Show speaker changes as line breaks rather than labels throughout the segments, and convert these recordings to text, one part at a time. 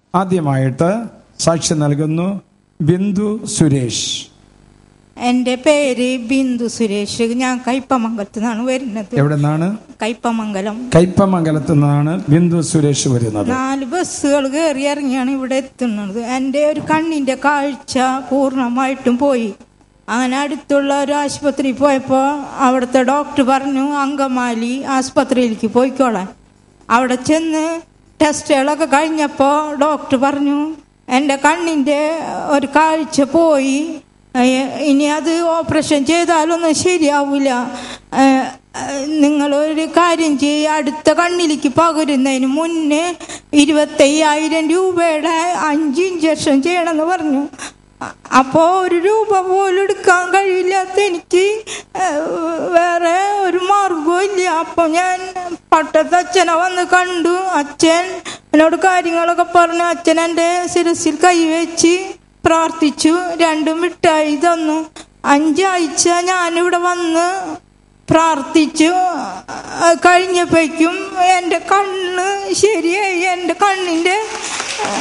ആദ്യമായിട്ട് സാക്ഷ്യം നൽകുന്നു ബിന്ദു സുരേഷ്
എൻ്റെ പേര് ബിന്ദു സുരേഷ് ഞാൻ കയ്പമംഗലത്ത് നിന്നാണ് വരുന്നത്
എവിടെ നിന്നാണ്
കയ്പമംഗലം
കയ്പമംഗലത്ത് നിന്നാണ് ബിന്ദു സുരേഷ് വരുന്നത്
നാല് ബസ്സുകൾ കയറി ഇറങ്ങിയാണ് ഇവിടെ എത്തുന്നത് എൻ്റെ ഒരു കണ്ണിൻ്റെ കാഴ്ച പൂർണ്ണമായിട്ടും പോയി അങ്ങനെ അടുത്തുള്ള ഒരു ആശുപത്രി പോയപ്പോൾ അവിടുത്തെ ഡോക്ടർ പറഞ്ഞു അങ്കമാലി ആസ്പത്രിയിലേക്ക് പോയിക്കോളാൻ അവിടെ ചെന്ന് ടെസ്റ്റുകളൊക്കെ കഴിഞ്ഞപ്പോൾ ഡോക്ടർ പറഞ്ഞു എൻ്റെ കണ്ണിൻ്റെ ഒരു കാഴ്ച പോയി ഏഹ് ഇനി അത് ഓപ്പറേഷൻ ചെയ്താലൊന്നും ശരിയാവില്ല ഏഹ് നിങ്ങളൊരു കാര്യം ചെയ്യുക അടുത്ത കണ്ണിലേക്ക് പകരുന്നതിന് മുന്നേ ഇരുപത്തയ്യായിരം രൂപയുടെ അഞ്ച് ഇഞ്ചക്ഷൻ ചെയ്യണമെന്ന് പറഞ്ഞു അ- അപ്പോൾ ഒരു രൂപ പോലും എടുക്കാൻ കഴിയില്ലാത്ത എനിക്ക് ഏഹ്, വേറെ ഒരു മാർഗവും ഇല്ല അപ്പോൾ ഞാൻ പട്ടത്ത് അച്ഛനെ വന്ന് കണ്ടു അച്ഛൻ എന്നോട് കാര്യങ്ങളൊക്കെ പറഞ്ഞു അച്ഛൻ എൻ്റെ ശിരസിൽ കൈവച്ച് പ്രാർത്ഥിച്ചു രണ്ടും മിഠായി തന്നു അഞ്ചാഴ്ച ഞാനിവിടെ വന്ന് പ്രാർത്ഥിച്ചു ആ, കഴിഞ്ഞപ്പോഴേക്കും എൻ്റെ കണ്ണ് ശരിയായി എൻ്റെ കണ്ണിൻ്റെ ആ,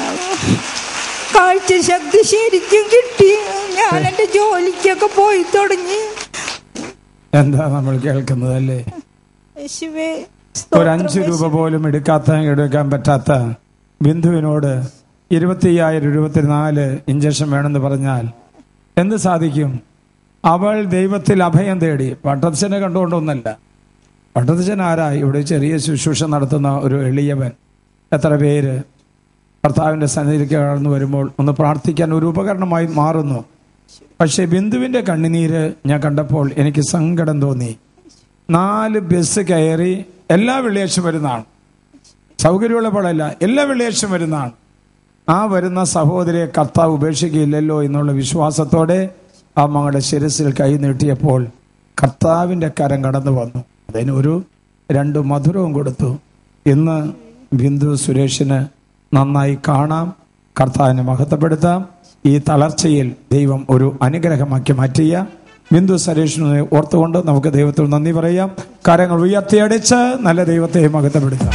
കാഴ്ച ശക്തി ശരിക്കും കിട്ടി ഞാൻ എൻ്റെ ജോലിക്കൊക്കെ പോയി തുടങ്ങി
എന്താ നമ്മൾ കേൾക്കുന്നത് അല്ലേ
യേശുവേ
ഒരു അഞ്ച് രൂപ പോലും എടുക്കാത്ത എടുക്കാൻ പറ്റാത്ത ബിന്ദുവിനോട് ഇരുപത്തിയ്യായിരം ഇരുപത്തിനാല് ഇഞ്ചക്ഷൻ വേണമെന്ന് പറഞ്ഞാൽ എന്ത് സാധിക്കും അവൾ ദൈവത്തിൽ അഭയം തേടി പട്ടത്തച്ഛനെ കണ്ടുകൊണ്ടൊന്നല്ല പട്ടത്തച്ഛൻ ആരാ ഇവിടെ ചെറിയ ശുശ്രൂഷ നടത്തുന്ന ഒരു എളിയവൻ എത്ര പേര് ഭർത്താവിൻ്റെ സന്നിധിയിലേക്ക് കടന്നു വരുമ്പോൾ ഒന്ന് പ്രാർത്ഥിക്കാൻ ഒരു ഉപകരണമായി മാറുന്നു പക്ഷേ ബിന്ദുവിൻ്റെ കണ്ണുനീര് ഞാൻ കണ്ടപ്പോൾ എനിക്ക് സങ്കടം തോന്നി നാല് ബസ് കയറി എല്ലാ വെള്ളിയാഴ്ച വരുന്നതാണ് സൗകര്യമുള്ളപ്പോഴല്ല എല്ലാ വെള്ളിയാഴ്ച വരുന്നതാണ് ആ വരുന്ന സഹോദരിയെ കർത്താവ് ഉപേക്ഷിക്കുകയില്ലല്ലോ എന്നുള്ള വിശ്വാസത്തോടെ ആ മകളുടെ ശിരസിൽ കൈ നീട്ടിയപ്പോൾ കർത്താവിൻ്റെ കരം കടന്നു വന്നു അതിന് ഒരു രണ്ട് മധുരവും കൊടുത്തു ഇന്ന് ബിന്ദു സുരേഷിന് നന്നായി കാണാം കർത്താവിനെ മഹത്വപ്പെടുത്താം ഈ തളർച്ചയിൽ ദൈവം ഒരു അനുഗ്രഹമാക്കി മാറ്റിയ ബിന്ദു സുരേഷിനെ ഓർത്തുകൊണ്ട് നമുക്ക് ദൈവത്തിൽ നന്ദി പറയാം കരങ്ങൾ ഉയർത്തിയടിച്ച് നല്ല ദൈവത്തെ മഹത്വപ്പെടുത്താം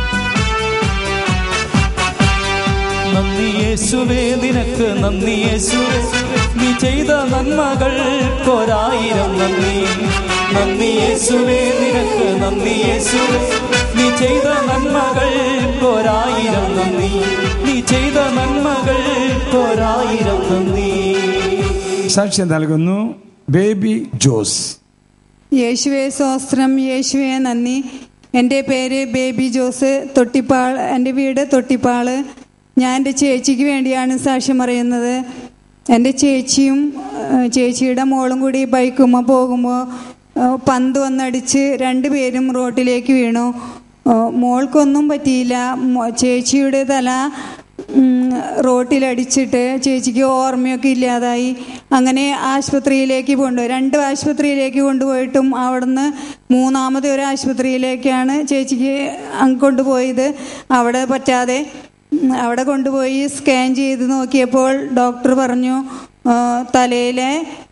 നന്ദി യേശുവേ നിനക്ക് നന്ദി യേശുവേ നീ ചെയ്ത നന്മകൾക്കൊരായിരം നന്ദി നന്ദി യേശുവേ നിനക്ക് നന്ദി യേശുവേ നീ ചെയ്ത നന്മകൾക്കൊരായിരം നന്ദി നീ ചെയ്ത നന്മകൾക്കൊരായിരം നന്ദി
സാക്ഷ്യം നൽകുന്നു ബേബി ജോസ്
യേശുവെ സ്വസ്ത്രം യേശുവെ നന്ദി എൻ്റെ പേര് ബേബി ജോസ് തൊട്ടിപ്പാൾ എൻ്റെ വീട് തൊട്ടിപ്പാള് ഞാൻ എൻ്റെ ചേച്ചിക്ക് വേണ്ടിയാണ് സാക്ഷ്യം പറയുന്നത് എൻ്റെ ചേച്ചിയും ഏഹ്, ചേച്ചിയുടെ മോളും കൂടി ബൈക്കുമ്പോൾ പോകുമ്പോൾ ഏഹ്, പന്ത് വന്നടിച്ച് രണ്ടുപേരും റോട്ടിലേക്ക് വീണു ഏഹ്, മോൾക്കൊന്നും പറ്റിയില്ല മോ- ചേച്ചിയുടെ തല ഉം, റോട്ടിലടിച്ചിട്ട് ചേച്ചിക്ക് ഓർമ്മയൊക്കെ ഇല്ലാതായി അങ്ങനെ ആശുപത്രിയിലേക്ക് കൊണ്ടുപോയി രണ്ട് ആശുപത്രിയിലേക്ക് കൊണ്ടുപോയിട്ടും അവിടുന്ന് മൂന്നാമത്തെ ഒരു ആശുപത്രിയിലേക്കാണ് ചേച്ചിക്ക് അങ്ങ് കൊണ്ടുപോയത് അവിടെ പറ്റാതെ ഉം, അവിടെ കൊണ്ടുപോയി സ്കാൻ ചെയ്ത് നോക്കിയപ്പോൾ ഡോക്ടർ പറഞ്ഞു ആ, തലയിലെ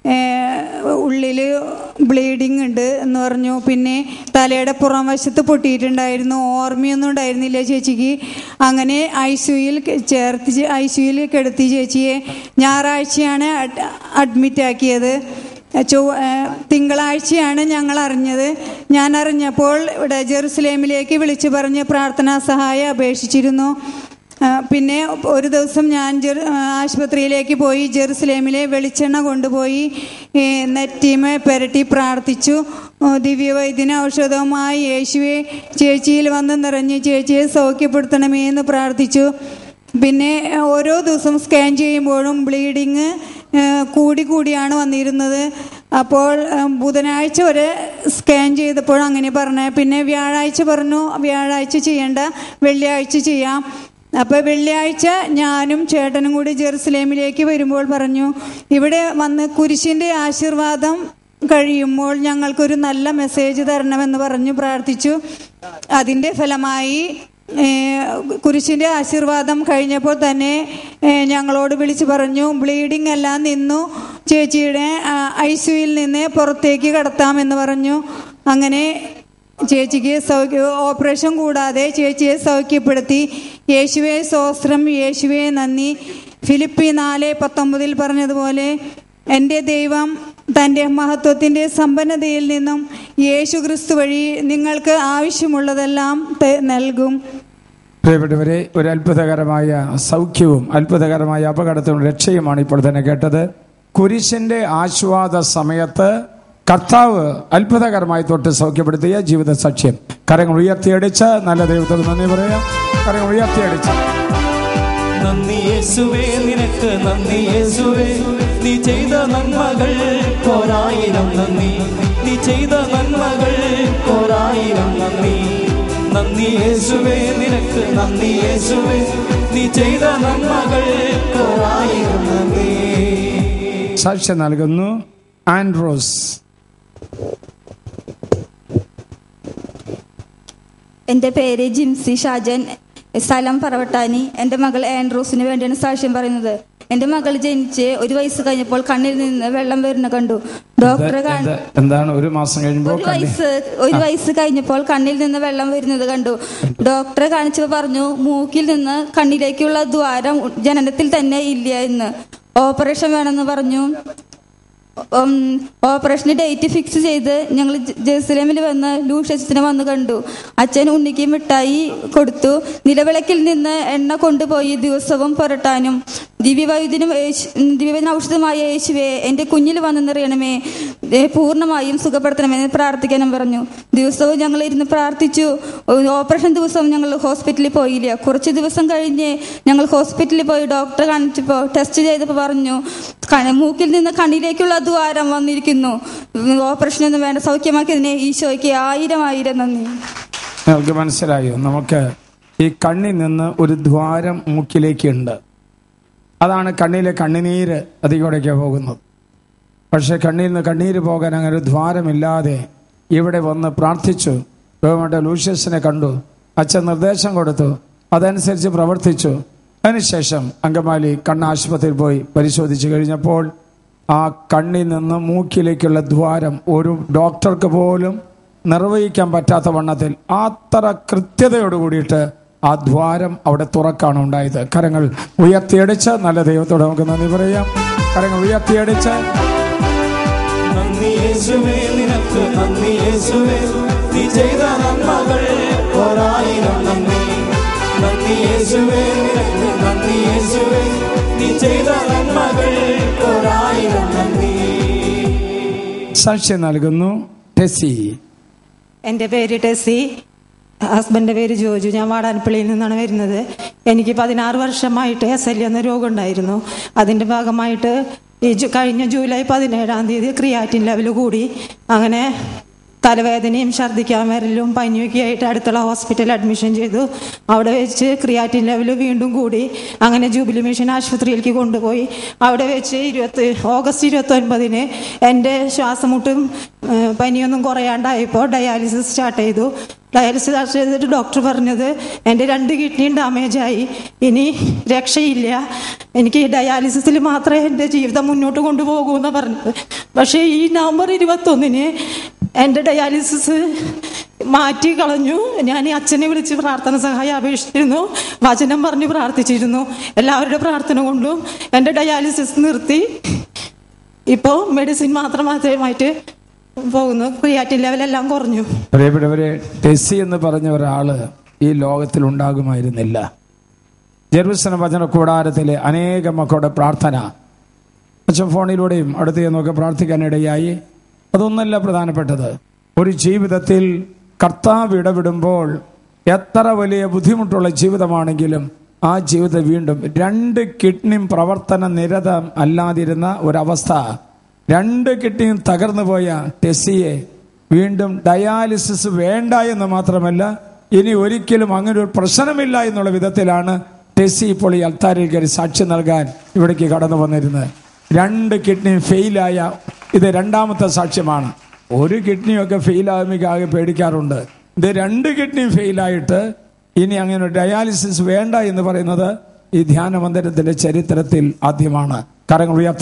ഉള്ളിൽ ബ്ലീഡിങ് ഉണ്ട് എന്ന് പറഞ്ഞു പിന്നെ തലയുടെ പുറം വശത്ത് പൊട്ടിയിട്ടുണ്ടായിരുന്നു ഓർമ്മയൊന്നും ഉണ്ടായിരുന്നില്ല ചേച്ചിക്ക് അങ്ങനെ ഐ സിയുയിൽ ചേർത്ത് ഐ സിയുയിൽ കിടത്തി ചേച്ചിയെ ഞായറാഴ്ചയാണ് അഡ്മിറ്റ് ആക്കിയത് ചൊവ്വ ഏഹ് തിങ്കളാഴ്ചയാണ് ഞങ്ങൾ അറിഞ്ഞത് ഞാൻ അറിഞ്ഞപ്പോൾ ഇവിടെ ജെറുസലേമിലേക്ക് വിളിച്ചു പറഞ്ഞ് പ്രാർത്ഥനാ സഹായം അപേക്ഷിച്ചിരുന്നു ആ, പിന്നെ ഒരു ദിവസം ഞാൻ ജെറു ആ, ആശുപത്രിയിലേക്ക് പോയി ജെറുസലേമിലെ വെളിച്ചെണ്ണ കൊണ്ടുപോയി ഏ, നെറ്റിമെ പെരട്ടി പ്രാർത്ഥിച്ചു ഓ, ദിവ്യവൈദ്യന ഔഷധവുമായി യേശുവെ ചേച്ചിയിൽ വന്ന് നിറഞ്ഞ് ചേച്ചിയെ സൗഖ്യപ്പെടുത്തണമേ എന്ന് പ്രാർത്ഥിച്ചു പിന്നെ ഏ, ഓരോ ദിവസം സ്കാൻ ചെയ്യുമ്പോഴും ബ്ലീഡിങ് ഏ, കൂടി കൂടിയാണ് വന്നിരുന്നത് അപ്പോൾ ഏ, ബുധനാഴ്ച വരെ സ്കാൻ ചെയ്തപ്പോൾ അങ്ങനെ പറഞ്ഞു പിന്നെ വ്യാഴാഴ്ച പറഞ്ഞു വ്യാഴാഴ്ച ചെയ്യേണ്ട വെള്ളിയാഴ്ച ചെയ്യാം അപ്പോൾ വെള്ളിയാഴ്ച ഞാനും ചേട്ടനും കൂടി ജെറുസലേമിലേക്ക് വരുമ്പോൾ പറഞ്ഞു ഇവിടെ വന്ന് കുരിശിൻ്റെ ആശീർവാദം കഴിയുമ്പോൾ ഞങ്ങൾക്കൊരു നല്ല മെസ്സേജ് തരണമെന്ന് പറഞ്ഞു പ്രാർത്ഥിച്ചു അതിൻ്റെ ഫലമായി ഏഹ്, കുരിശിൻ്റെ ആശീർവാദം കഴിഞ്ഞപ്പോൾ തന്നെ ഏഹ്, ഞങ്ങളോട് വിളിച്ച് പറഞ്ഞു ബ്ലീഡിംഗ് എല്ലാം നിന്നു ചേച്ചിയുടെ ഐ സിയുയിൽ നിന്ന് പുറത്തേക്ക് കടത്താമെന്ന് പറഞ്ഞു അങ്ങനെ ചേച്ചിക്ക് സൗഖ്യ ഓപ്പറേഷൻ കൂടാതെ ചേച്ചിയെ സൗഖ്യപ്പെടുത്തി യേശുവെ സ്വസ്ത്രം യേശുവെ നന്ദി ഫിലിപ്പി നാല് പത്തൊമ്പതിൽ പറഞ്ഞതുപോലെ എൻ്റെ ദൈവം തൻ്റെ മഹത്വത്തിൻ്റെ സമ്പന്നതയിൽ നിന്നും യേശു ക്രിസ്തു വഴി നിങ്ങൾക്ക് ആവശ്യമുള്ളതെല്ലാം ത- നൽകും
പ്രിയപ്പെട്ടവരെ ഒരു അത്ഭുതകരമായ സൗഖ്യവും അത്ഭുതകരമായ അപകടത്തിനും രക്ഷയുമാണ് ഇപ്പോൾ തന്നെ കേട്ടത് കുരിശിന്റെ ആശ്വാദ സമയത്ത് കർത്താവ് അത്ഭുതകരമായി തൊട്ട് സൗഖ്യപ്പെടുത്തിയ ജീവിത സാക്ഷ്യം കരങ്ങൾ ഉയർത്തിയടിച്ച് നല്ല ദൈവത്തോട് നന്ദി പറയാം കരങ്ങൾ ഉയർത്തിയടിച്ച്
നന്ദി യേശുവേ നിനക്ക് നന്ദി യേശുവേ നീ ചെയ്ത നന്മകൾ കോരായിരം നന്ദി നീ ചെയ്ത നന്മകൾ കോരായിരം നന്ദി നന്ദി യേശുവേ നിനക്ക് നന്ദി യേശുവേ നീ ചെയ്ത നന്മകൾ കോരായിരം നന്ദി
സാക്ഷ്യം നൽകുന്നു ആൻഡ്രോസ്
എൻ്റെ പേര് ജിംസി ഷാജൻ സ്ഥലം പറവട്ടാനി എൻ്റെ മകൾ ആൻഡ്രൂസിന് വേണ്ടിയാണ് സാക്ഷ്യം പറയുന്നത് എൻ്റെ മകൾ ജനിച്ച് ഒരു വയസ്സ് കഴിഞ്ഞപ്പോൾ കണ്ണിൽ നിന്ന് വെള്ളം വരുന്ന കണ്ടു ഡോക്ടറെ കാണി
എന്ത്- എന്താണ് ഒരു മാസം കഴിയുമ്പോൾ
ഒരു
കണ്ടി
വയസ്സ് ഒരു വയസ്സ് കഴിഞ്ഞപ്പോൾ കണ്ണിൽ നിന്ന് വെള്ളം വരുന്നത് കണ്ടു ഡോക്ടറെ കാണിച്ചപ്പോൾ പറഞ്ഞു മൂക്കിൽ നിന്ന് കണ്ണിലേക്കുള്ള ദ്വാരം ജനനത്തിൽ തന്നെ ഇല്ല എന്ന് ഓപ്പറേഷൻ വേണമെന്ന് പറഞ്ഞു ഉം, ഓപ്പറേഷന് ഡേറ്റ് ഫിക്സ് ചെയ്ത് ഞങ്ങൾ ജെറുസലേമിൽ വന്ന് ലൂഷ്യസിനെ വന്ന് കണ്ടു അച്ഛൻ ഉണ്ണിക്ക് മിഠായി കൊടുത്തു നിലവിളക്കിൽ നിന്ന് എണ്ണ കൊണ്ടുപോയി ദിവസവും പുരട്ടാനും ദിവ്യവൈദ്യനും യേശു- ദിവ്യവൈദ്യന് ഔഷധമായ യേശുവെ എൻ്റെ കുഞ്ഞിൽ വന്ന് നിറയണമേ ഏ, പൂർണ്ണമായും സുഖപ്പെടുത്തണമെന്ന് പ്രാർത്ഥിക്കാനും പറഞ്ഞു ദിവസവും ഞങ്ങൾ ഇരുന്ന് പ്രാർത്ഥിച്ചു ഓപ്പറേഷൻ ദിവസം ഞങ്ങൾ ഹോസ്പിറ്റലിൽ പോയില്ല കുറച്ച് ദിവസം കഴിഞ്ഞ് ഞങ്ങൾ ഹോസ്പിറ്റലിൽ പോയി ഡോക്ടറെ കാണിച്ചപ്പോൾ ടെസ്റ്റ് ചെയ്തപ്പോൾ പറഞ്ഞു കണ- മൂക്കിൽ നിന്ന് കണ്ണിലേക്കുള്ള ദ്വാരം വന്നിരിക്കുന്നു ഓപ്പറേഷൻ ഒന്നും വേണ്ട സൗഖ്യമാക്കിയതിനെ ഈശോയ്ക്ക് ആയിരം ആയിരം നന്ദി
നിങ്ങൾക്ക് മനസ്സിലായോ നമുക്ക് ഈ കണ്ണിൽ നിന്ന് ഒരു ദ്വാരം മൂക്കിലേക്കുണ്ട് അതാണ് കണ്ണിലെ കണ്ണുനീര് അതികൂടെയൊക്കെ പോകുന്നത് പക്ഷെ കണ്ണിൽ നിന്ന് കണ്ണീര് പോകാൻ അങ്ങനെ ഒരു ദ്വാരമില്ലാതെ ഇവിടെ വന്ന് പ്രാർത്ഥിച്ചു ബഹുമാനപ്പെട്ട ലൂഷ്യസിനെ കണ്ടു അച്ഛൻ നിർദ്ദേശം കൊടുത്തു അതനുസരിച്ച് പ്രവർത്തിച്ചു അതിനുശേഷം അങ്കമാലി കണ്ണ് ആശുപത്രിയിൽ പോയി പരിശോധിച്ചു കഴിഞ്ഞപ്പോൾ ആ കണ്ണിൽ നിന്ന് മൂക്കിലേക്കുള്ള ദ്വാരം ഒരു ഡോക്ടർക്ക് പോലും നിർവഹിക്കാൻ പറ്റാത്ത വണ്ണത്തിൽ അത്ര കൃത്യതയോട് കൂടിയിട്ട് ആ ദ്വാരം അവിടെ തുറക്കാണ് ഉണ്ടായത് കരങ്ങൾ ഉയർത്തിയടിച്ച് നല്ല ദൈവത്തോട് നമുക്ക് നന്ദി പറയാം കരങ്ങൾ ഉയർത്തിയടിച്ച്
നന്ദി യേശുവേ നിനക്ക് നന്ദി യേശുവേ നീ ചെയ്ത നന്മകൾ ഒരായിരം നന്ദി നന്ദി യേശുവേ നിനക്ക് നന്ദി യേശുവേ നീ ചെയ്ത നന്മകൾ ഒരായിരം നന്ദി
സാക്ഷ്യം നൽകുന്നു ടെസി
എൻ്റെ പേര് ടെസി ഹസ്ബൻഡിൻ്റെ പേര് ജോജു ഞാൻ വാടാനപ്പള്ളിയിൽ നിന്നാണ് വരുന്നത് എനിക്ക് പതിനാറ് വർഷമായിട്ട് എസ് എൽ എന്ന രോഗം ഉണ്ടായിരുന്നു അതിൻ്റെ ഭാഗമായിട്ട് ഈ ജു- കഴിഞ്ഞ ജൂലൈ പതിനേഴാം തീയതി ക്രിയാറ്റിൻ ലെവൽ കൂടി അങ്ങനെ തലവേദനയും ഛർദ്ദിക്കാൻ വരലും പനിയൊക്കെ ആയിട്ട് അടുത്തുള്ള ഹോസ്പിറ്റലിൽ അഡ്മിഷൻ ചെയ്തു അവിടെ വെച്ച് ക്രിയാറ്റിൻ ലെവൽ വീണ്ടും കൂടി അങ്ങനെ ജൂബിലി മിഷൻ ആശുപത്രിയിലേക്ക് കൊണ്ടുപോയി അവിടെ വെച്ച് ഇരുപത്തി ഓഗസ്റ്റ് ഇരുപത്തി ഒൻപതിന് എൻ്റെ ശ്വാസമുട്ടും ഏഹ്, പനിയൊന്നും കുറയാണ്ടായപ്പോൾ ഡയാലിസിസ് സ്റ്റാർട്ട് ചെയ്തു ഡയാലിസിസ് സ്റ്റാർട്ട് ചെയ്തിട്ട് ഡോക്ടർ പറഞ്ഞത് എൻ്റെ രണ്ട് കിഡ്നിയും ഡാമേജായി ഇനി രക്ഷയില്ല എനിക്ക് ഡയാലിസിസിൽ മാത്രമേ എൻ്റെ ജീവിതം മുന്നോട്ട് കൊണ്ടുപോകൂ എന്ന് പറഞ്ഞത് പക്ഷേ ഈ നവംബർ ഇരുപത്തൊന്നിന് എൻ്റെ ഡയാലിസിസ് മാറ്റി കളഞ്ഞു ഞാൻ ഈ അച്ഛനെ വിളിച്ച് പ്രാർത്ഥന സഹായം അപേക്ഷിച്ചിരുന്നു വചനം പറഞ്ഞ് പ്രാർത്ഥിച്ചിരുന്നു എല്ലാവരുടെ പ്രാർത്ഥന കൊണ്ടും എൻ്റെ ഡയാലിസിസ് നിർത്തി ഇപ്പോൾ മെഡിസിൻ മാത്രമായിട്ട് പോകുന്നു ക്രിയാറ്റിൻ ലെവലെല്ലാം കുറഞ്ഞു
പ്രിയപ്പെട്ടവരെ ടെസി എന്ന് പറഞ്ഞ ഒരാള് ഈ ലോകത്തിൽ ഉണ്ടാകുമായിരുന്നില്ല ജെറുസലം വചന കൂടാരത്തിലെ അനേക മക്കളുടെ പ്രാർത്ഥന അച്ഛൻ ഫോണിലൂടെയും അടുത്ത് ചെന്നൊക്കെ പ്രാർത്ഥിക്കാനിടയായി അതൊന്നല്ല പ്രധാനപ്പെട്ടത് ഒരു ജീവിതത്തിൽ കർത്താവ് ഇടപെടുമ്പോൾ എത്ര വലിയ ബുദ്ധിമുട്ടുള്ള ജീവിതമാണെങ്കിലും ആ ജീവിതം വീണ്ടും രണ്ട് കിഡ്നിയും പ്രവർത്തന നിരതം അല്ലാതിരുന്ന ഒരവസ്ഥ രണ്ട് കിഡ്നിയും തകർന്നു പോയ ടെസ്സിയെ വീണ്ടും ഡയാലിസിസ് വേണ്ട എന്ന് മാത്രമല്ല ഇനി ഒരിക്കലും അങ്ങനെ ഒരു പ്രശ്നമില്ല എന്നുള്ള വിധത്തിലാണ് ടെസ്സി ഇപ്പോൾ ഈ അൽത്താരിൽ കയറി സാക്ഷ്യം നൽകാൻ ഇവിടേക്ക് കടന്നു വന്നിരുന്നത് രണ്ട് കിഡ്നി ഫെയിലായ ഇത് രണ്ടാമത്തെ സാക്ഷ്യമാണ് ഒരു കിഡ്നിയൊക്കെ ഫെയിലാകുമ്പോൾ ആകെ പേടിക്കാറുണ്ട് ഇത് രണ്ട് കിഡ്നിയും ഫെയിലായിട്ട് ഇനി അങ്ങനെ ഒരു ഡയാലിസിസ് വേണ്ട എന്ന് പറയുന്നത് ഈ ധ്യാന മന്ദിരത്തിന്റെ ചരിത്രത്തിൽ ആദ്യമാണ് കരങ്ങൾ ഉയർത്താം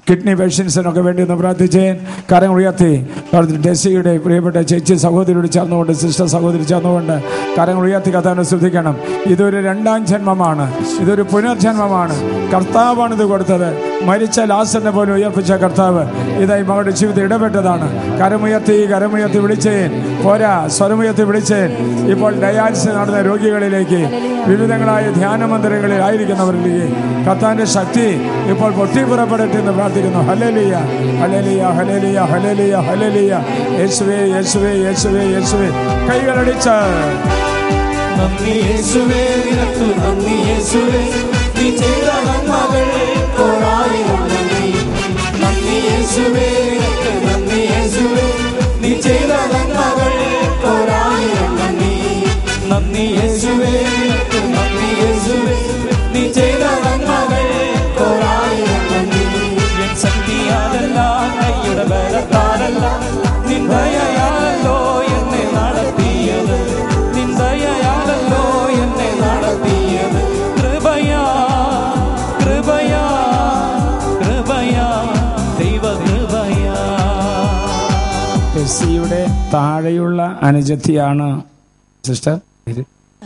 കിഡ്നി പേഷ്യൻസിനൊക്കെ വേണ്ടി ഒന്ന് പ്രാർത്ഥിച്ചേ കരങ്ങൾ ഉയർത്തി ഡെസിയുടെ പ്രിയപ്പെട്ട ചേച്ചി സഹോദരിയോട് ചേർന്നുകൊണ്ട് സിസ്റ്റർ സഹോദരി ചേർന്നുകൊണ്ട് കരങ്ങൾ ഉയർത്തി കഥാനെ ശ്രദ്ധിക്കണം ഇതൊരു രണ്ടാം ജന്മമാണ് ഇതൊരു പുനർജന്മമാണ് കർത്താവാണ് ഇത് കൊടുത്തത് മരിച്ച ലാസറിനെ പോലും ഉയർപ്പിച്ച കർത്താവ് ഇതായി മകളുടെ ജീവിതത്തിൽ ഇടപെട്ടതാണ് കരമുയർത്തി കരമുയർത്തി വിളിച്ചേൻ പോരാ സ്വരമുയർത്തി വിളിച്ചേൻ ഇപ്പോൾ ഡയാലിസിസ് നടന്ന രോഗികളിലേക്ക് വിവിധങ്ങളായ ധ്യാന മന്ദിരങ്ങളിൽ ആയിരിക്കുന്നവരിലേക്ക് കർത്താന്റെ ശക്തി ഇപ്പോൾ പൊട്ടിപ്പുറപ്പെടട്ടെ എന്ന് പ്രാർത്ഥിക്കുന്നു ഹലലിയ ഹലലിയ ഹലലിയ ഹലലിയ ഹലലിയ യേശുവേ യേശുവേ യേശുവേ യേശുവേ കൈകളടിച്ച്
നന്ദി യേശുവേ നിനക്ക് നന്ദി യേശുവേ നീ ചെയ്ത നന്മകൾ കോടായിരം നന്ദി നന്ദി യേശുവേ നിനക്ക് നന്ദി യേശുവേ നീ ചെയ്ത നന്മകൾ കോടായിരം നന്ദി നന്ദി യേശുവേ നിനക്ക് നന്ദി യേശുവേ നീ ചെയ്ത നന്മകൾ കോടായിരം നന്ദി എൻ ശക്തിയാലല്ല കൈയുടെ ബലത്താലല്ല നിന്ദയാലല്ലോ എന്നെ നടത്തിയത് നിന്ദയാലല്ലോ എന്നെ നടത്തിയത് കൃപയാ കൃപയാ കൃപയാ ദൈവ കൃപയാ
ടെസ്സിയുടെ താഴെയുള്ള അനുജത്തിയാണ് സിസ്റ്റർ പേര്?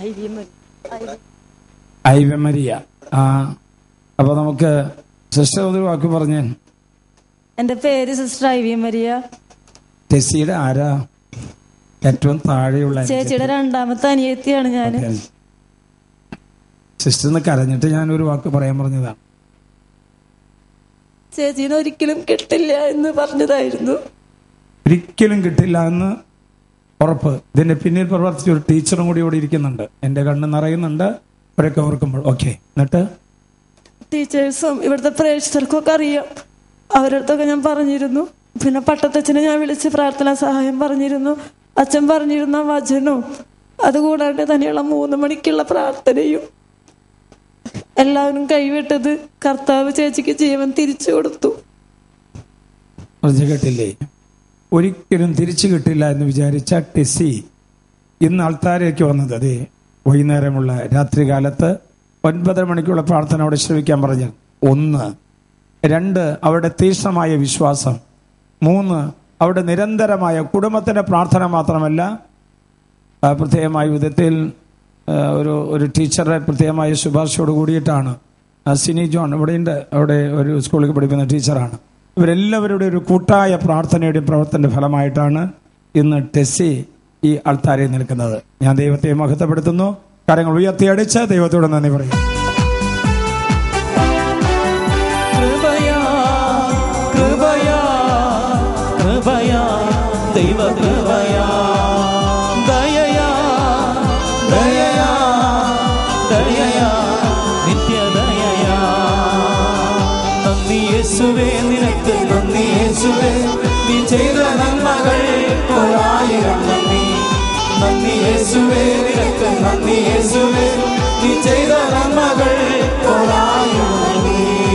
ഐവമരിയ ആ അപ്പൊ നമുക്ക് സിസ്റ്റർ ഒരു വാക്ക് പറഞ്ഞേ
എൻ്റെ പേര് സിസ്റ്റർ ഐ വി മരിയ
ടെസ്സിയുടെ ആരാ ഏറ്റവും താഴെയുള്ള അനുജത്തി.
ചേച്ചിയുടെ രണ്ടാമത്തെ അനിയത്തിയാണ് ഞാൻ
ഓക്കേ. സിസ്റ്റർ ഒന്ന് കരഞ്ഞിട്ട് ഞാൻ ഒരു വാക്ക് പറയാൻ പറഞ്ഞതാണ്
ചേച്ചീനെ ഒരിക്കലും കിട്ടില്ല എന്ന് പറഞ്ഞതായിരുന്നു
ഒരിക്കലും കിട്ടില്ല എന്ന് ഉറപ്പ് ഇതിന്റെ പിന്നിൽ പ്രവർത്തിച്ച ഒരു ടീച്ചറും കൂടി ഇവിടെ ഇരിക്കുന്നുണ്ട് എന്റെ കണ്ണ് നിറയുന്നുണ്ട് അവരൊക്കെ ഓർക്കുമ്പോൾ ഓക്കെ എന്നിട്ട്
ടീച്ചേഴ്സും ഇവിടുത്തെ പ്രേക്ഷകർക്കും ഒക്കെ അറിയാം അവരുടെ അടുത്തൊക്കെ ഞാൻ പറഞ്ഞിരുന്നു പിന്നെ പട്ടത്തച്ഛനെ ഞാൻ വിളിച്ച് പ്രാർത്ഥനാ സഹായം പറഞ്ഞിരുന്നു അച്ഛൻ പറഞ്ഞിരുന്ന വചനവും അതുകൂടാണ്ട് തന്നെയുള്ള മൂന്ന് മണിക്കുള്ള പ്രാർത്ഥനയും എല്ലാവരും കൈവിട്ടത് കർത്താവ് ചേച്ചിക്ക് ജീവൻ തിരിച്ചു കൊടുത്തു
പറഞ്ഞു കേട്ടില്ലേ ഒരിക്കലും തിരിച്ചു കിട്ടില്ല എന്ന് വിചാരിച്ച ടെസ്സി ഇന്ന് ആൾത്താരേക്ക് വന്നത് അതെ വൈകുന്നേരമുള്ള രാത്രികാലത്ത് ഒൻപതര മണിക്കുള്ള പ്രാർത്ഥന അവിടെ ശ്രമിക്കാൻ പറഞ്ഞു ഒന്ന് രണ്ട് അവരുടെ തീക്ഷ്ണമായ വിശ്വാസം മൂന്ന് അവരുടെ നിരന്തരമായ കുടുംബത്തിന്റെ പ്രാർത്ഥന മാത്രമല്ല ആ, പ്രത്യേകമായ വിധത്തിൽ ആ, ഒരു ഒരു ടീച്ചറെ പ്രത്യേകമായ ശുപാർശയോട് കൂടിയിട്ടാണ് ആ, സിനി ജോൺ ഇവിടെയുണ്ട് അവിടെ ഒരു സ്കൂളിൽ പഠിക്കുന്ന ടീച്ചറാണ് ഇവരെല്ലാവരുടെ ഒരു കൂട്ടായ പ്രാർത്ഥനയുടെയും പ്രവർത്തന ഫലമായിട്ടാണ് ഇന്ന് ടെസ്സി ഈ ആൾത്താരെ നിൽക്കുന്നത് ഞാൻ ദൈവത്തെ മഹത്വപ്പെടുത്തുന്നു കാര്യങ്ങൾ ഉയർത്തിയടിച്ച് ദൈവത്തോട് നന്ദി പറയും
കൃപയാ കൃപയാ കൃപയാ ദൈവ കൃപയാ ദയയാ ദയയാ ദയയാ നിത്യദയയാ നന്ദി യേശുവേ നിനക്ക് നന്ദി യേശുവേ നീ ചെയ്ത നന്മകൾ ഒരായിരം നന്ദി നന്ദി യേശുവേ നിനക്ക് നന്ദി യേശുവേ നീ ചെയ്ത നന്മകൾ ഒരായിരം നന്ദി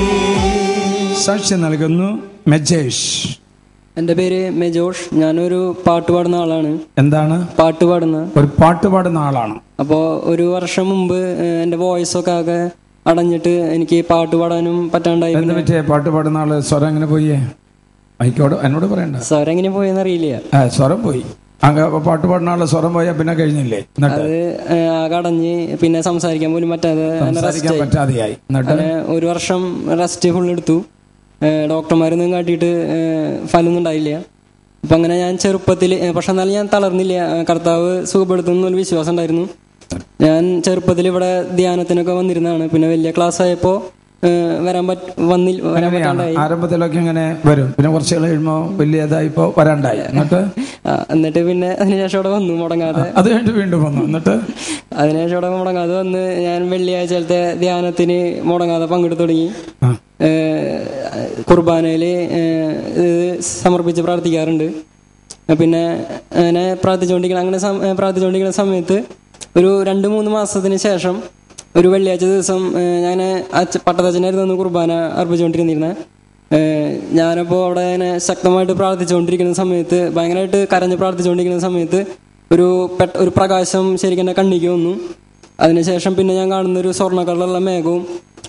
സാക്ഷ്യം നൽകുന്നു മെജേഷ്
എൻ്റെ പേര് മെജോഷ് ഞാനൊരു പാട്ട് പാടുന്ന ആളാണ്
എന്താണ്
പാട്ട് പാടുന്ന
ഒരു പാട്ട് പാടുന്ന ആളാണ്
അപ്പോൾ ഒരു വർഷം മുമ്പ് ഏഹ്, എൻ്റെ വോയിസൊക്കെ ആകെ അടഞ്ഞിട്ട് എനിക്ക് പാട്ട് പാടാനും പറ്റാണ്ടായി
എന്ത് പറ്റിയ പാട്ട് പാടുന്ന ആള് സ്വരം എങ്ങനെ പോയേ മൈക്കോട് എന്നോട് പറയണ്ട
സാർ എങ്ങനെ പോയെന്ന് അറിയില്ല
ആ സ്വരം പോയി അങ്ങ് അപ്പൊ പാട്ട് പാടുന്ന ആള് സ്വരം പോയാൽ പിന്നെ കഴിഞ്ഞില്ലേ എന്നിട്ട്
അത് ഏഹ്, ആകെ അടഞ്ഞ് പിന്നെ സംസാരിക്കാൻ പോലും പറ്റാതെ അങ്ങനെ
സംസാരിക്കാൻ
റെസ്റ്റ്
പറ്റാതെയായി എന്നിട്ട്
അങ്ങനെ ഒരു വർഷം റെസ്റ്റ് ഫുൾ എടുത്തു ഏഹ്, ഡോക്ടർമാരൊന്നും കാട്ടിയിട്ട് ഏഹ്, ഫലമൊന്നും ഉണ്ടായില്ല അപ്പൊ അങ്ങനെ ഞാൻ ചെറുപ്പത്തിൽ പക്ഷെ എന്നാലും ഞാൻ തളർന്നില്ല ഏഹ്, കർത്താവ് സുഖപ്പെടുത്തുന്ന ഒരു വിശ്വാസം ഉണ്ടായിരുന്നു ഞാൻ ചെറുപ്പത്തിൽ ഇവിടെ ധ്യാനത്തിനൊക്കെ വന്നിരുന്നതാണ് പിന്നെ വലിയ ക്ലാസ് ആയപ്പോ ഏഹ്, വരാൻ പറ്റ വന്നില്ല വരാൻ
അങ്ങനെയാണ്
പറ്റാണ്ടായി
ആരംഭത്തിലൊക്കെ ഇങ്ങനെ വരും പിന്നെ കുറച്ച് നാൾ കഴിയുമ്പോ വലിയതായിപ്പോ വരാണ്ടായി എന്നിട്ട്
ആ, എന്നിട്ട് പിന്നെ അതിനുശേഷം ഇവിടെ വന്നു മുടങ്ങാതെ
അത് കഴിഞ്ഞിട്ട് വീണ്ടും വന്നു എന്നിട്ട്
അതിനുശേഷം ഇവിടെ മുടങ്ങാതെ വന്ന് ഞാൻ വെള്ളിയാഴ്ചത്തെ ധ്യാനത്തിന് മുടങ്ങാതെ പങ്കെടുത്തു തുടങ്ങി
ആ,
ഏഹ് കുർബാനയില് ഏഹ് ഇത് സമർപ്പിച്ച് പ്രാർത്ഥിക്കാറുണ്ട് പിന്നെ അങ്ങനെ പ്രാർത്ഥിച്ചുകൊണ്ടിരിക്കണം അങ്ങനെ സം- ഏഹ് പ്രാർത്ഥിച്ചുകൊണ്ടിരിക്കുന്ന സമയത്ത് ഒരു രണ്ട് മൂന്ന് മാസത്തിന് ശേഷം ഒരു വെള്ളിയാഴ്ച ദിവസം ഞാൻ അച്ഛ പട്ടത്തച്ഛനായിരുന്നു അന്ന് കുർബാന അർപ്പിച്ചുകൊണ്ടിരുന്നിരുന്നത് ഞാനപ്പോൾ അവിടെ ഇങ്ങനെ ശക്തമായിട്ട് പ്രാർത്ഥിച്ചുകൊണ്ടിരിക്കുന്ന സമയത്ത് ഭയങ്കരമായിട്ട് കരഞ്ഞ് പ്രാർത്ഥിച്ചുകൊണ്ടിരിക്കുന്ന സമയത്ത് ഒരു പെട്ട ഒരു പ്രകാശം ശരിക്കും എൻ്റെ കണ്ണിക്ക് വന്നു അതിനുശേഷം പിന്നെ ഞാൻ കാണുന്ന ഒരു സ്വർണ്ണ കളറുള്ള മേഘവും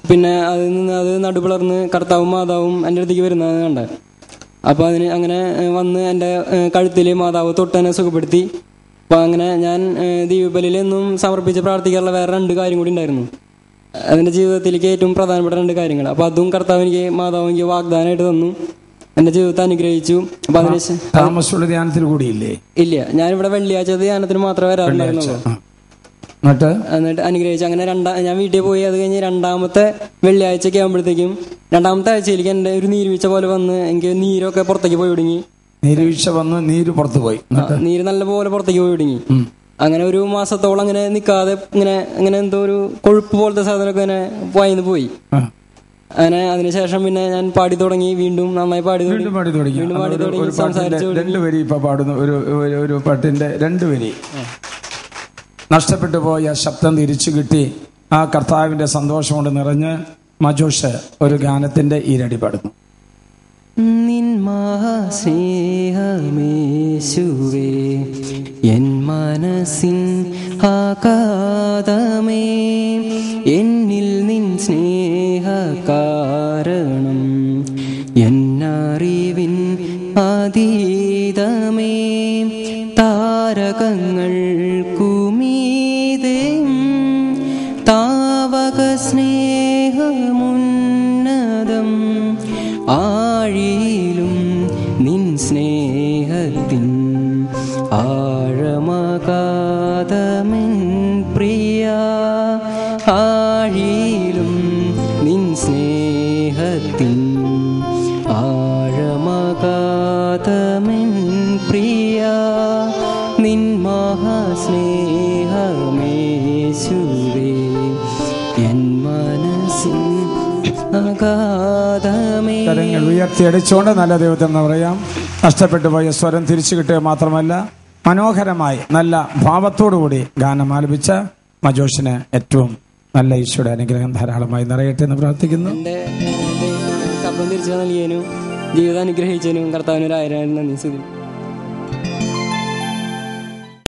പിന്നെ അതിൽ നിന്ന് അത് നടുപിളർന്ന് കർത്താവും മാതാവും എൻ്റെ അടുത്തേക്ക് വരുന്നത് കണ്ട അപ്പോൾ അതിന് അങ്ങനെ ഏഹ്, വന്ന് എൻ്റെ കഴുത്തിൽ മാതാവ് തൊട്ട് തന്നെ സുഖപ്പെടുത്തി അപ്പോൾ അങ്ങനെ ഞാൻ ഏഹ്, ദീപബലിയിൽ എന്നും സമർപ്പിച്ച് പ്രാർത്ഥിക്കാറുള്ള വേറെ രണ്ട് കാര്യം കൂടി ഉണ്ടായിരുന്നു അതിൻ്റെ ജീവിതത്തിലേക്ക് ഏറ്റവും പ്രധാനപ്പെട്ട രണ്ട് കാര്യങ്ങൾ അപ്പോൾ അതും കർത്താവ് എനിക്ക് മാതാവ് എനിക്ക് വാഗ്ദാനമായിട്ട് തന്നു എൻ്റെ ജീവിതത്തെ അനുഗ്രഹിച്ചു അപ്പോൾ അതിന് ശേ-
താമസമുള്ള ധ്യാനത്തിൽ കൂടിയില്ലേ
ഇല്ല ഞാനിവിടെ വെള്ളിയാഴ്ച ധ്യാനത്തിന് മാത്രമേ വരാറുണ്ടായിരുന്നുള്ളൂ
ആ. എന്നിട്ട്
എന്നിട്ട് അനുഗ്രഹിച്ചു അങ്ങനെ രണ്ടാ ഞാൻ വീട്ടിൽ പോയി അത് കഴിഞ്ഞ് രണ്ടാമത്തെ വെള്ളിയാഴ്ചയൊക്കെ ആകുമ്പോഴത്തേക്കും രണ്ടാമത്തെ ആഴ്ചയിലേക്ക് എൻ്റെ ഒരു നീർവീഴ്ച പോലെ വന്ന് എനിക്ക് നീരൊക്കെ പുറത്തേക്ക് പോയി തുടങ്ങി
നീരുവീഴ്ച വന്ന് നീര് പുറത്തു പോയി
ആ, നീര് നല്ല പോലെ പുറത്തേക്ക് പോയി തുടങ്ങി അങ്ങനെ ഒരു മാസത്തോളം അങ്ങനെ നിൽക്കാതെ ഇങ്ങനെ ഇങ്ങനെ എന്തോ ഒരു കൊഴുപ്പ് പോലത്തെ സാധനമൊക്കെ ഇങ്ങനെ വായിന്ന് പോയി
ആ.
അങ്ങനെ അതിനുശേഷം പിന്നെ ഞാൻ പാടി തുടങ്ങി വീണ്ടും നന്നായി പാടി തുടങ്ങി
വീണ്ടും പാടി തുടങ്ങി
വീണ്ടും പാടി
ഒരു-
തുടങ്ങി
ഒരു പാട്ടിന്റെ
സംസാരിച്ചു തുടങ്ങി
രണ്ട് വരി ഇപ്പൊ പാടുന്നു ഒരു ഒരു- ഒരു പാട്ടിന്റെ രണ്ട് വരി നഷ്ടപ്പെട്ടു പോയ ശബ്ദം തിരിച്ചു കിട്ടി ആ കർത്താവിന്റെ സന്തോഷം കൊണ്ട് നിറഞ്ഞ് മജോഷ് ഒരു ഗാനത്തിന്റെ ഈരടി പാടുന്നു
നിൻ മഹാസ്നേഹമേശുവേ എൻ മനസ്സിൻ ആകാതമേ എന്നിൽ നിൻ സ്നേഹ കാരണം എന്നറിവിൻ അതീതമേ താരകങ്ങൾ കുമീതേ താവക സ്നേഹമുന്നതം ആഴിയിലും നിൻ സ്നേഹത്തിൻ ആഴമകാതമെൻ പ്രിയ ആഴിയിലും നിൻ സ്നേഹത്തിൻ ആഴമകാതമെൻ പ്രിയ നിൻ മഹാസ്നേഹമേശുവേ എൻ മനസ്സിൻ അഗാധമേ
കരങ്ങൾ ഉയർത്തിയടിച്ചുകൊണ്ട് നല്ല ദൈവത്തിന് പറയാം നഷ്ടപ്പെട്ടു പോയ സ്വരം തിരിച്ചു കിട്ടുക മാത്രമല്ല മനോഹരമായി നല്ല ഭാവത്തോടുകൂടി ഗാനം ആലപിച്ച മജോഷിന് ഏറ്റവും നല്ല ഈശോയുടെ അനുഗ്രഹം ധാരാളമായി നിറയട്ടെ എന്ന് പ്രാർത്ഥിക്കുന്നു
എൻ്റെ എൻ്റെ ശബ്ദം തിരിച്ചു നൽകിയതിനും ജീവിതം അനുഗ്രഹിച്ചതിനും കർത്താവിന് ഒരു ആയിരം നന്ദി സ്തുതി